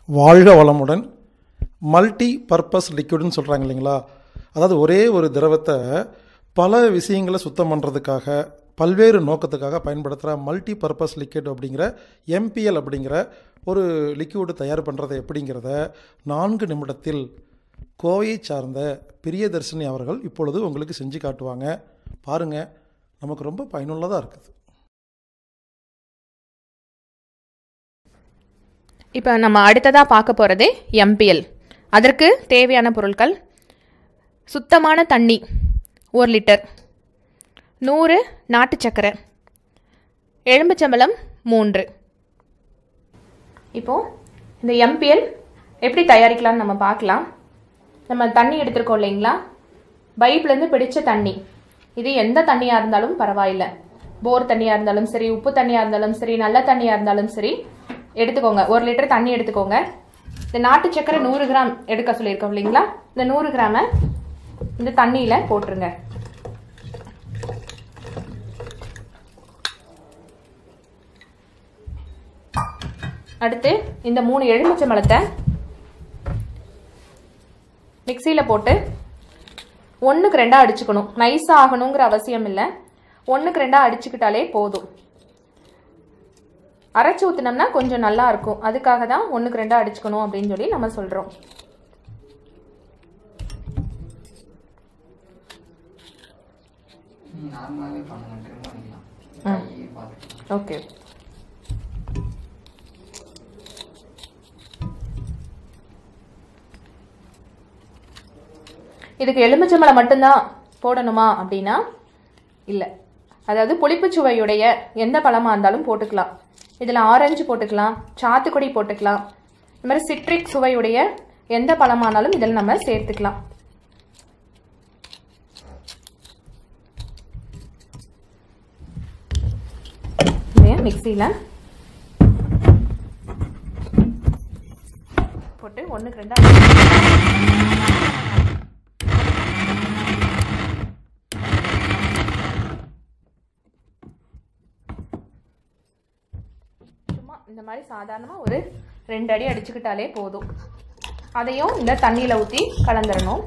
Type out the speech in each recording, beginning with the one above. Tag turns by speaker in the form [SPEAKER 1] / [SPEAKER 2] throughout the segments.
[SPEAKER 1] வாழ்க வளமுடன் multi purpose லிக்விட்னு சொல்கிறாங்க இல்லைங்களா அதாவது ஒரே ஒரு திரவத்தை பல விஷயங்களை சுத்தம் பண்ணுறதுக்காக பல்வேறு நோக்கத்துக்காக பயன்படுத்துகிற மல்டி பர்பஸ் லிக்விட் அப்படிங்கிற எம்பிஎல் அப்படிங்கிற ஒரு லிக்விடு தயார் பண்ணுறது எப்படிங்கிறத நான்கு நிமிடத்தில் கோவையை சார்ந்த பிரியதர்ஷினி அவர்கள் இப்பொழுது உங்களுக்கு செஞ்சு காட்டுவாங்க பாருங்கள் நமக்கு ரொம்ப பயனுள்ளதாக இருக்குது
[SPEAKER 2] இப்போ நம்ம அடுத்ததாக பார்க்க போகிறது எம்பிஎல் அதற்கு தேவையான பொருட்கள் சுத்தமான தண்ணி ஒரு லிட்டர் நூறு நாட்டு சக்கரை எலும்புச்சம்பளம் மூன்று இப்போது இந்த எம்பிஎல் எப்படி தயாரிக்கலாம்னு நம்ம பார்க்கலாம் நம்ம தண்ணி எடுத்திருக்கோம் இல்லைங்களா பைப்லேருந்து பிடிச்ச தண்ணி இது எந்த தண்ணியாக இருந்தாலும் பரவாயில்லை போர் தண்ணியாக இருந்தாலும் சரி உப்பு தண்ணியாக இருந்தாலும் சரி நல்ல தண்ணியாக இருந்தாலும் சரி எடுத்துக்கோங்க ஒரு லிட்டர் தண்ணி எடுத்துக்கோங்க இந்த நாட்டு சக்கரை நூறு கிராம் எடுக்க சொல்லியிருக்கோம் இல்லைங்களா இந்த நூறு கிராமை இந்த தண்ணியில் போட்டுருங்க அடுத்து இந்த மூணு எலுமிச்சம்பழத்தை மிக்சியில் போட்டு ஒன்றுக்கு ரெண்டாக அடிச்சுக்கணும் நைஸாக ஆகணுங்கிற அவசியம் இல்லை ஒன்றுக்கு ரெண்டாக அடிச்சுக்கிட்டாலே போதும் அரைச்சி ஊற்றினோம்னா கொஞ்சம் நல்லா இருக்கும் அதுக்காக தான் ஒன்றுக்கு ரெண்டாக அடிச்சுக்கணும் அப்படின்னு சொல்லி நம்ம சொல்கிறோம்
[SPEAKER 3] நார்மலாகவே பண்ணுங்க ட்ரிம் பண்ணிக்கலாம் கையை பார்த்துக்கலாம்
[SPEAKER 2] ஓகே இதுக்கு எலுமிச்சம்பழம் மட்டும்தான் போடணுமா அப்படின்னா இல்லை அதாவது புளிப்புச் சுவையுடைய எந்த பழமாக இருந்தாலும் போட்டுக்கலாம் இதில் ஆரஞ்சு போட்டுக்கலாம் சாத்துக்குடி போட்டுக்கலாம் இந்த மாதிரி சிட்ரிக் சுவையுடைய எந்த பழமானாலும் இதில் நம்ம சேர்த்துக்கலாம் இதைய மிக்சியில் போட்டு ஒன்றுக்கு ரெண்டாக சும்மா இந்த மாதிரி சாதாரணமாக ஒரு ரெண்டு அடி அடிச்சுக்கிட்டாலே போதும் அதையும் இந்த தண்ணியில் ஊற்றி கலந்துடணும்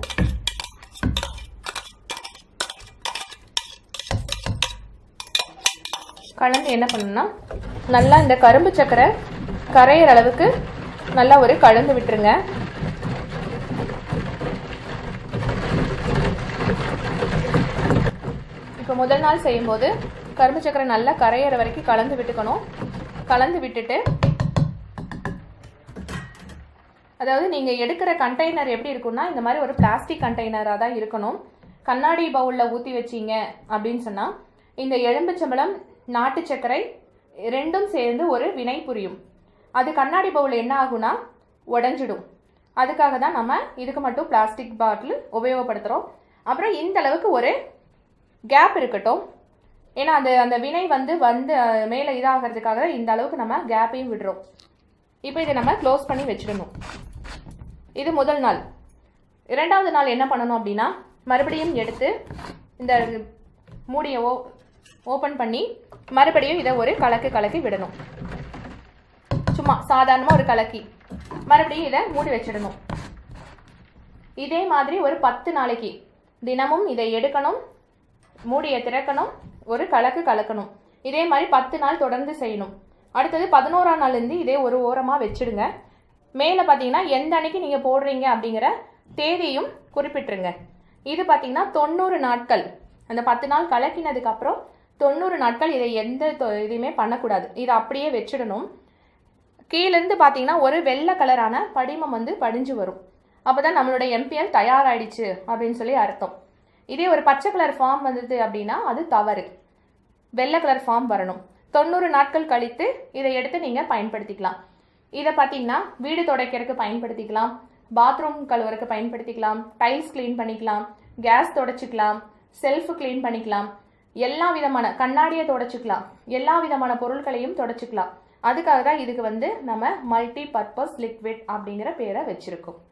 [SPEAKER 2] கலந்து என்ன பண்ணணும்னா நல்லா இந்த கரும்பு சக்கரை கரையிற அளவுக்கு நல்லா ஒரு கலந்து விட்டுருங்க இப்போ முதல் நாள் செய்யும்போது கரும்பு சக்கரை நல்லா கரையிற வரைக்கும் கலந்து விட்டுக்கணும் கலந்து விட்டுட்டு அதாவது நீங்கள் எடுக்கிற கண்டெய்னர் எப்படி இருக்கும்னா இந்த மாதிரி ஒரு பிளாஸ்டிக் கண்டெய்னராக தான் இருக்கணும் கண்ணாடி பவுலில் ஊற்றி வச்சீங்க அப்படின்னு சொன்னால் இந்த எலும்புச்சம்பளம் நாட்டு சர்க்கரை ரெண்டும் சேர்ந்து ஒரு வினை புரியும் அது கண்ணாடி பவுல் என்ன ஆகும்னா உடஞ்சிடும் அதுக்காக தான் நம்ம இதுக்கு மட்டும் பிளாஸ்டிக் பாட்டில் உபயோகப்படுத்துகிறோம் அப்புறம் இந்த அளவுக்கு ஒரு கேப் இருக்கட்டும் ஏன்னா அந்த அந்த வினை வந்து வந்து அஹ், மேலே இதாகிறதுக்காக தான் இந்த அளவுக்கு நம்ம கேப்பையும் விடுறோம் இப்போ இதை நம்ம க்ளோஸ் பண்ணி வச்சிடணும் இது முதல் நாள் இரண்டாவது நாள் என்ன பண்ணணும் அப்படின்னா மறுபடியும் எடுத்து இந்த மூடியை ஓ ஓப்பன் பண்ணி மறுபடியும் இதை ஒரு கலக்கு கலக்கி விடணும் சும்மா சாதாரணமாக ஒரு கலக்கி மறுபடியும் இதை மூடி வச்சிடணும் இதே மாதிரி ஒரு பத்து நாளைக்கு தினமும் இதை எடுக்கணும் மூடியை திறக்கணும் ஒரு கலக்கு கலக்கணும் இதே மாதிரி பத்து நாள் தொடர்ந்து செய்யணும் அடுத்தது பதினோராம் நாள்லேருந்து இதே ஒரு ஓரமாக வச்சிடுங்க மேலே பார்த்தீங்கன்னா எந்த அன்னைக்கு நீங்கள் போடுறீங்க அப்படிங்கிற தேதியும் குறிப்பிட்டுருங்க இது பார்த்தீங்கன்னா தொண்ணூறு நாட்கள் அந்த பத்து நாள் கலக்கினதுக்கு அப்புறம் தொண்ணூறு நாட்கள் இதை எந்த தொ- இதையுமே பண்ணக்கூடாது இதை அப்படியே வச்சிடணும் கீழேருந்து பார்த்தீங்கன்னா ஒரு வெள்ளை கலரான படிமம் வந்து படிஞ்சு வரும் அப்போ தான் நம்மளோட எம்பிஎல் தயாராயிடுச்சு அப்படின்னு சொல்லி அர்த்தம் இதே ஒரு பச்சை கலர் ஃபார்ம் வந்தது அப்படின்னா அது தவறு வெள்ளை கலர் ஃபார்ம் வரணும் தொண்ணூறு நாட்கள் கழித்து இதை எடுத்து நீங்கள் பயன்படுத்திக்கலாம் இதை பார்த்தீங்கன்னா வீடு துடைக்கிறதுக்கு பயன்படுத்திக்கலாம் பாத்ரூம் கழுவுறதுக்கு பயன்படுத்திக்கலாம் டைல்ஸ் க்ளீன் பண்ணிக்கலாம் கேஸ் தொடச்சிக்கலாம் செல்ஃப் க்ளீன் பண்ணிக்கலாம் எல்லா விதமான கண்ணாடியை தொடச்சிக்கலாம் எல்லா விதமான பொருட்களையும் தொடச்சிக்கலாம் அதுக்காக தான் இதுக்கு வந்து நம்ம மல்டி பர்பஸ் லிக்விட் அப்படிங்கிற பேரை வச்சிருக்கோம்